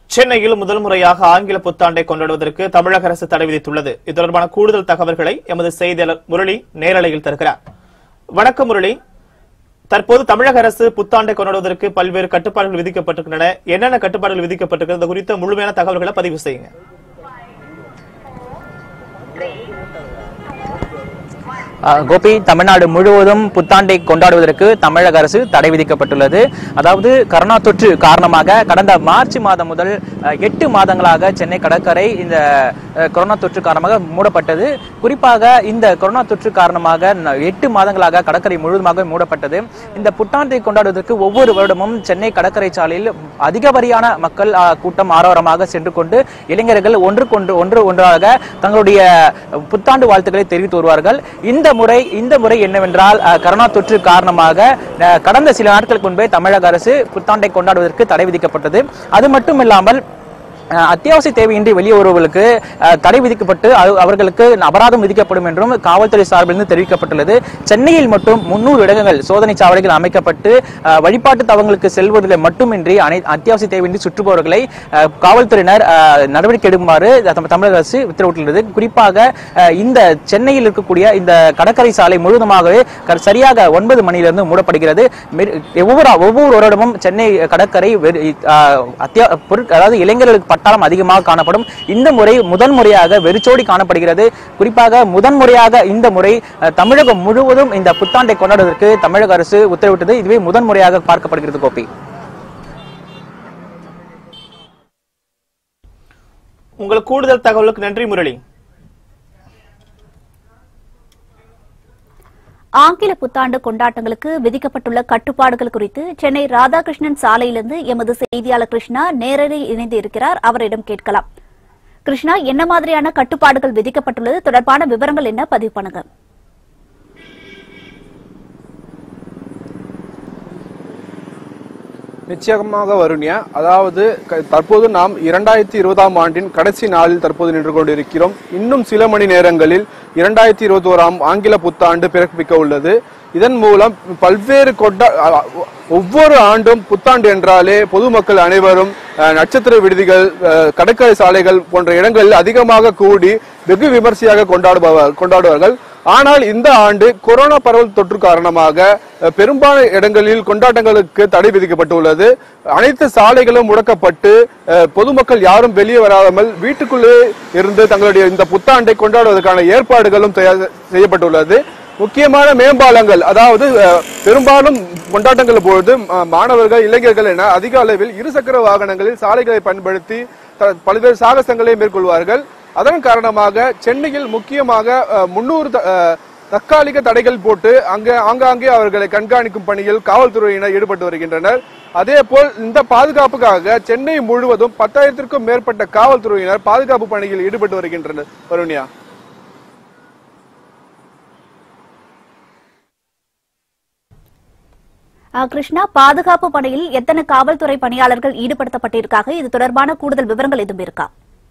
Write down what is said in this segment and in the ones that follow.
சென்னையில் முதல் முறையாக ஆங்கில புத்தாண்டை கொண்டாடுவதற்கு தமிழக அரசு தடை விதித்துள்ளது இது தொடர்பான கூடுதல் தகவல்களை எமது செய்தியாளர் முரளி நேரலையில் தருகிறார் வணக்கம் முரளி தற்போது தமிழக அரசு புத்தாண்டை கொண்டாடுவதற்கு பல்வேறு கட்டுப்பாடுகள் விதிக்கப்பட்டிருக்கின்றன என்னென்ன கட்டுப்பாடுகள் விதிக்கப்பட்டிருக்கிறது இது குறித்த முழுமையான தகவல்களை பதிவு செய்யுங்க அஹ் கோபி தமிழ்நாடு முழுவதும் புத்தாண்டை கொண்டாடுவதற்கு தமிழக அரசு தடை விதிக்கப்பட்டுள்ளது அதாவது கரோனா தொற்று காரணமாக கடந்த மார்ச் மாதம் முதல் அஹ், எட்டு மாதங்களாக சென்னை கடற்கரை இந்த அஹ், கொரோனா தொற்று காரணமாக மூடப்பட்டது குறிப்பாக இந்த கொரோனா தொற்று காரணமாக ந- எட்டு மாதங்களாக கடற்கரை முழுவதுமாக மூடப்பட்டது இந்த புத்தாண்டை கொண்டாடுவதற்கு ஒவ்வொரு வருடமும் சென்னை கடற்கரை சாலையில் அதிகப்படியான மக்கள் அஹ், கூட்டம் ஆரவாரமாக சென்று கொண்டு இளைஞர்கள் ஒன்றுக்கொன்று ஒன்று ஒன்றாக தங்களுடைய புத்தாண்டு வாழ்த்துக்களை தெரிவித்து வருவார்கள் இந்த முறை இந்த முறை என்னவென்றால் அஹ், கரோனா தொற்று காரணமாக அஹ், கடந்த சில நாட்களுக்கு முன்பே தமிழக அரசு புத்தாண்டை கொண்டாடுவதற்கு தடை விதிக்கப்பட்டது அது மட்டும் இல்லாமல் அஹ், அத்தியாவசிய தேவையின்றி வெளியே வருவர்களுக்கு அஹ், தடை விதிக்கப்பட்டு அது- அவர்களுக்கு அபராதம் விதிக்கப்படும் என்றும் காவல்துறை சார்பிலிருந்து தெரிவிக்கப்பட்டுள்ளது சென்னையில் மட்டும் முன்னூறு இடங்கள் சோதனை சாவடிகள் அமைக்கப்பட்டு அஹ், வழிபாட்டு தவங்களுக்கு செல்வதில் மட்டுமின்றி அனை அத்தியாவசிய தேவையின்றி சுற்றுபவர்களை அஹ், காவல்துறையினர் அஹ், நடவடிக்கை எடுக்குமாறு தம்- தமிழக அரசு உத்தரவிட்டுள்ளது குறிப்பாக அஹ், இந்த சென்னையில் இருக்கக்கூடிய இந்த கடற்கரை சாலை முழுவதுமாகவே க- சரியாக ஒன்பது மணியிலிருந்து மூடப்படுகிறது மெரி- ஒவ்வொரு ஒவ்வொரு வருடமும் சென்னை கடற்கரை வெறு- அஹ், அத்தியா பொருட் அதாவது இளைஞர்களுக்கு பட்டாளம் அதிகமாக காணப்படும் இந்த முறை முதன் முறையாக வெறிச்சோடி காணப்படுகிறது குறிப்பாக முதன் முறையாக இந்த முறை அஹ், தமிழகம் முழுவதும் இந்த புத்தாண்டை கொண்டாடுவதற்கு தமிழக அரசு உத்தரவிட்டது இதுவே முதன் முறையாக பார்க்கப்படுகிறது கோபி உங்களுக்கு கூடுதல் தகவலுக்கு நன்றி முரளி ஆங்கில புத்தாண்டு கொண்டாட்டங்களுக்கு விதிக்கப்பட்டுள்ள கட்டுப்பாடுகள் குறித்து சென்னை ராதாகிருஷ்ணன் சாலையிலிருந்து எமது செய்தியாளர் கிருஷ்ணா நேரடி இணைந்து இருக்கிறார் அவரிடம் கேட்கலாம் கிருஷ்ணா என்ன மாதிரியான கட்டுப்பாடுகள் விதிக்கப்பட்டுள்ளது தொடர்பான விவரங்கள் என்ன பதிவு பண்ணுங்க நிச்சயமாக வருண்யா அதாவது க- தற்போது நாம் இரண்டாயிரத்தி இருபதாம் ஆண்டின் கடைசி நாளில் தற்போது நின்று கொண்டிருக்கிறோம் இன்னும் சில மணி நேரங்களில் இரண்டாயிரத்தி இருபத்தி ஓராம் ஆங்கில புத்தாண்டு பிறப்பிக்க உள்ளது இதன் மூலம் பல்வேறு கொண்டா அ- ஒவ்வொரு ஆண்டும் புத்தாண்டு என்றாலே பொதுமக்கள் அனைவரும் அஹ், நட்சத்திர விடுதிகள் அஹ், கடற்கரை சாலைகள் போன்ற இடங்களில் அதிகமாக கூடி வெகு விமர்சையாக கொண்டாடுபவர் கொண்டாடுவார்கள் ஆனால் இந்த ஆண்டு கொரோனா பரவல் தொற்று காரணமாக அஹ், பெரும்பாலான இடங்களில் கொண்டாட்டங்களுக்கு தடை விதிக்கப்பட்டுள்ளது அனைத்து சாலைகளும் முடக்கப்பட்டு அஹ், பொதுமக்கள் யாரும் வெளியே வராமல் வீட்டுக்குள்ளே இருந்து தங்களுடைய இந்த புத்தாண்டை கொண்டாடுவதற்கான ஏற்பாடுகளும் செய்ய- செய்யப்பட்டுள்ளது முக்கியமான மேம்பாலங்கள் அதாவது அஹ், பெரும்பாலும் கொண்டாட்டங்கள் பொழுது அஹ், மாணவர்கள் இளைஞர்கள் என அதிக அளவில் இருசக்கர வாகனங்களில் சாலைகளை பயன்படுத்தி த- பல்வேறு சாகசங்களை மேற்கொள்வார்கள் அதன் காரணமாக சென்னையில் முக்கியமாக முன்னூறு தற்காலிக தடைகள் போட்டு அங்க ஆங்காங்கே அவர்களை கண்காணிக்கும் பணியில் காவல்துறையினர் ஈடுபட்டு வருகின்றனர் அதே போல் இந்த பாதுகாப்புக்காக சென்னை முழுவதும் பத்தாயிரத்திற்கும் மேற்பட்ட காவல்துறையினர் பாதுகாப்பு பணியில் ஈடுபட்டு வருகின்றனர் வருண்யா ஆ, கிருஷ்ணா பாதுகாப்பு பணியில் எத்தனை காவல்துறை பணியாளர்கள் ஈடுபடுத்தப்பட்டிருக்காங்க இது தொடர்பான கூடுதல் விவரங்கள் எதுவும் இருக்கா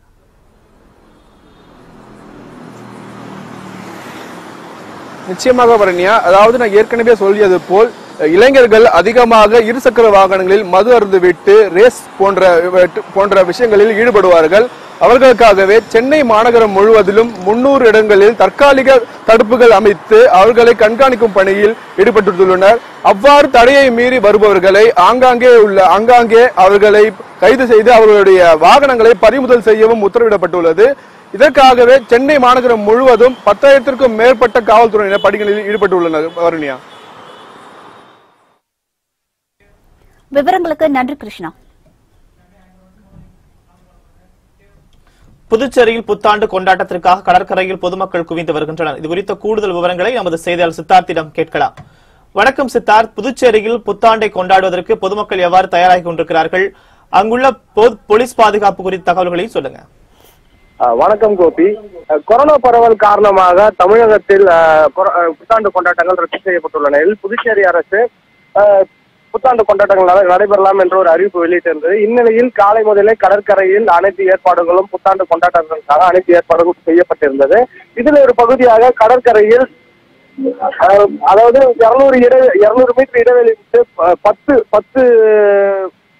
நிச்சயமாக வரண்யா அதாவது நான் ஏற்கனவே சொல்லியது போல் அஹ், இளைஞர்கள் அதிகமாக இருசக்கர வாகனங்களில் மது அருந்து விட்டு ரேஸ் போன்ற வெட்டு- போன்ற விஷயங்களில் ஈடுபடுவார்கள் அவர்களுக்காகவே சென்னை மாநகரம் முழுவதிலும் முன்னூறு இடங்களில் தற்காலிக தடுப்புகள் அமைத்து அவர்களை கண்காணிக்கும் பணியில் ஈடுபட்டுள்ளனர் அவ்வாறு தடையை மீறி வருபவர்களை ஆங்காங்கே உள்ள ஆங்காங்கே அவர்களை கைது செய்து அவர்களுடைய வாகனங்களை பறிமுதல் செய்யவும் உத்தரவிடப்பட்டுள்ளது இதற்காகவே சென்னை மாநகரம் முழுவதும் பத்தாயிரத்திற்கும் மேற்பட்ட காவல்துறையினர் பணிகளில் ஈடுபட்டுள்ளனர் வருண்யா விவரங்களுக்கு நன்றி கிருஷ்ணா புதுச்சேரியில் புத்தாண்டு கொண்டாட்டத்திற்காக கடற்கரையில் பொதுமக்கள் குவிந்து வருகின்றனர் இது குறித்த கூடுதல் விவரங்களை நமது செய்தியாளர் சித்தார்த்திடம் கேட்கலாம் வணக்கம் சித்தார்த் புதுச்சேரியில் புத்தாண்டை கொண்டாடுவதற்கு பொதுமக்கள் எவ்வாறு தயாராகி கொண்டிருக்கிறார்கள் அங்குள்ள பொ- போலீஸ் பாதுகாப்பு குறித்த தகவல்களையும் சொல்லுங்க அஹ் வணக்கம் கோபி அஹ் கொரோனா பரவல் காரணமாக தமிழகத்தில் அஹ், கொர- அஹ், புத்தாண்டு கொண்டாட்டங்கள் ரத்து செய்யப்பட்டுள்ள நிலையில் புதுச்சேரி அரசு அஹ், புத்தாண்டு கொண்டாட்டங்கள் நட- நடைபெறலாம் என்ற ஒரு அறிவிப்பு வெளியிட்டிருந்தது இந்நிலையில் காலை முதலே கடற்கரையில் அனைத்து ஏற்பாடுகளும் புத்தாண்டு கொண்டாட்டங்களுக்காக அனைத்து ஏற்பாடுகளும் செய்யப்பட்டிருந்தது இதில் ஒரு பகுதியாக கடற்கரையில் அஹ், அதாவது இருநூறு இட இருநூறு மீட்டர் இடைவெளி விட்டு ப- பத்து பத்து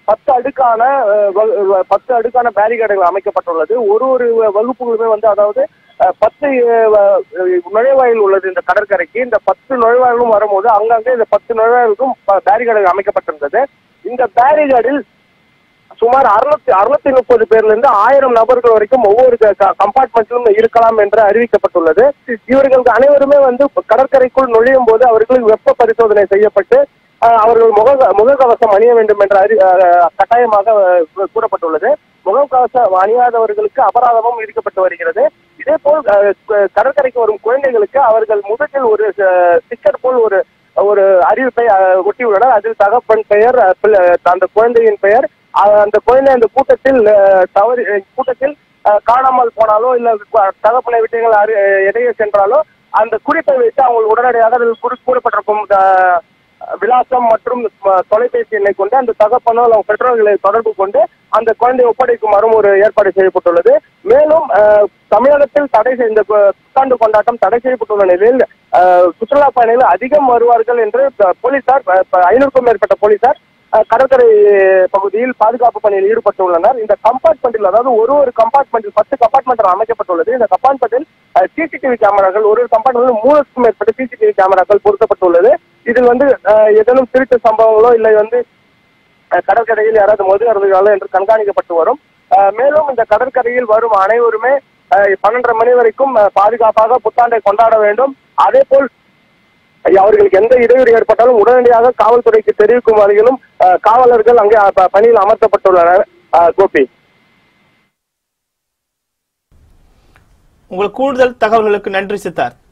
பத்து அடுக்கான அஹ், வ- வ- பத்து அடுக்கான பேரிகேடுகள் அமைக்கப்பட்டுள்ளது ஒரு ஒரு வ- வகுப்புகளுமே வந்து அதாவது அஹ், பத்து அஹ், வ- நுழைவாயில் உள்ளது இந்த கடற்கரைக்கு இந்த பத்து நுழைவாயிலும் வரும்போது அங்கங்கே இந்த பத்து நுழைவாயிலுக்கும் பேரிகேடுகள் அமைக்கப்பட்டிருந்தது இந்த பேரிகேடில் சுமார் அறுநூத்தி அறுநூத்தி முப்பது பேர்ல இருந்து ஆயிரம் நபர்கள் வரைக்கும் ஒவ்வொரு கம்பார்ட்மெண்ட்டிலும் இருக்கலாம் என்று அறிவிக்கப்பட்டுள்ளது இவர்களுக்கு அனைவருமே வந்து கடற்கரைக்குள் நுழையும் போது அவர்களுக்கு வெப்ப பரிசோதனை செய்யப்பட்டு அஹ், அவர்கள் முக முகக்கவசம் அணிய வேண்டும் என்ற அறி அஹ், கட்டாயமாக அஹ், கூறப்பட்டுள்ளது முகக்கவசம் அணியாதவர்களுக்கு அபராதமும் விதிக்கப்பட்டு வருகிறது இதே போல் அஹ், கு- கடற்கரைக்கு வரும் குழந்தைகளுக்கு அவர்கள் முதலில் ஒரு ஸ்டிக்கர் போல் ஒரு ஒரு அறிவிப்பை அஹ், ஒட்டியுள்ளனர் அதில் தகப்பன் பெயர் அஹ், பிள்ளை- அந்த குழந்தையின் பெயர் அஹ், அந்த குழந்தை அந்த கூட்டத்தில் அஹ், தவறி அஹ், கூட்டத்தில் அஹ், காணாமல் போனாலோ இல்ல கு- தகப்பனை விட்டு எங்கள் அரு- இடையே சென்றாலோ அந்த குறிப்பை வைத்து அவங்க உடனடியாக அதில் குறி- கூறப்பட்டிருக்கும் அஹ், விலாசம் மற்றும் ம- தொலைபேசி எண்ணை கொண்டு அந்த தகப்பனோ அல்லது பெற்றோர்களை தொடர்பு கொண்டு அந்த குழந்தையை ஒப்படைக்குமாறும் ஒரு ஏற்பாடு செய்யப்பட்டுள்ளது மேலும் அஹ், தமிழகத்தில் தடை செய்த இந்த கு- புத்தாண்டு கொண்டாட்டம் தடை செய்யப்பட்டுள்ள நிலையில் அஹ், சுற்றுலா பயணிகள் அதிகம் வருவார்கள் என்று ப- போலீசார் ப- ப- ஐநூறுக்கும் மேற்பட்ட போலீசார் அஹ், கடற்கரை பகுதியில் பாதுகாப்பு பணியில் ஈடுபட்டுள்ளனர் இந்த கம்பார்ட்மெண்டில் அதாவது ஒரு ஒரு கம்பார்ட்மெண்டில் பத்து கம்பார்ட்மெண்ட் அமைக்கப்பட்டுள்ளது இந்த கம்பார்ட்மெண்டில் சிசிடிவி கேமராக்கள் ஒரு ஒரு கம்பார்ட்மெண்ட் மூணுக்கும் மேற்பட்ட சிசிடிவி கேமராக்கள் பொருத்தப்பட்டுள்ளது இதில் வந்து அஹ், ஏதேனும் திருட்டு சம்பவங்களோ இல்லை வந்து அஹ், கடற்கரையில் யாராவது மோதி அருந்துகிறார்களோ என்று கண்காணிக்கப்பட்டு வரும் அஹ், மேலும் இந்த கடற்கரையில் வரும் அனைவருமே அஹ், பன்னெண்டரை மணி வரைக்கும் அஹ், பாதுகாப்பாக புத்தாண்டை கொண்டாட வேண்டும் அதே போல் அவர்களுக்கு எந்த இடையூறு ஏற்பட்டாலும் உடனடியாக காவல்துறைக்கு தெரிவிக்கும் வகையிலும் அஹ், காவலர்கள் அங்கே அஹ், ப- பணியில் அமர்த்தப்பட்டுள்ளனர் அஹ், கோபி உங்கள் கூடுதல் தகவல்களுக்கு நன்றி சித்தார்த்